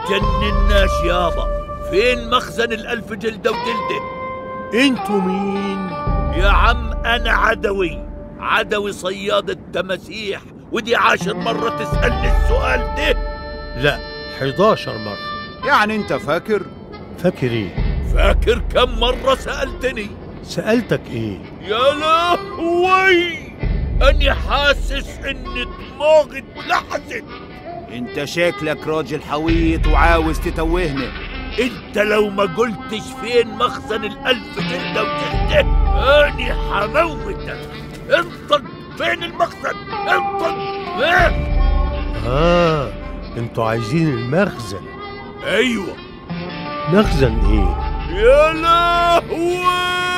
تجنناش يابا فين مخزن الألف جلدة وجلدة انتوا مين يا عم أنا عدوي عدوي صياد التماسيح ودي عاشر مرة تسألني السؤال ده لا 11 مرة يعني انت فاكر فاكر ايه فاكر كم مرة سألتني سألتك ايه يا لهوي أني حاسس إن دماغي اتلحست انت شكلك راجل حويط وعاوز تتوهنا انت لو ما قلتش فين مخزن الألف جلدة وجلدة أني حموتك انطق فين المخزن انطق فين اه انتوا عايزين المخزن أيوة مخزن ايه يا لهوي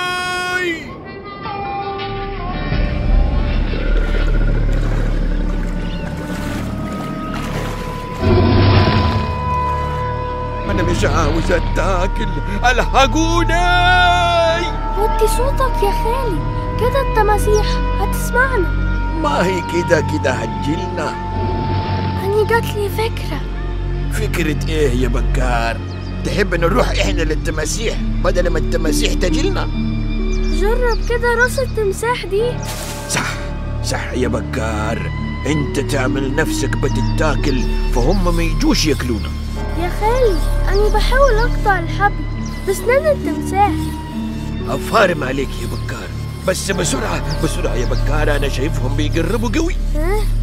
أنا مش عاوز أتاكل الحقوني وطي صوتك يا خالي كده التماسيح هتسمعنا ما هي كده كده هتجيلنا أني جاتلي فكرة فكرة إيه يا بكار تحب نروح إحنا للتماسيح بدل ما التماسيح تجيلنا جرب كده راس التمساح دي صح صح يا بكار انت تعمل نفسك بتتاكل فهم ما يجوش ياكلونا يا خالي أني بحاول أقطع الحبل بسنان التمساح افارم عليك يا بكار بس بسرعة بسرعة يا بكار أنا شايفهم بيقربوا قوي ها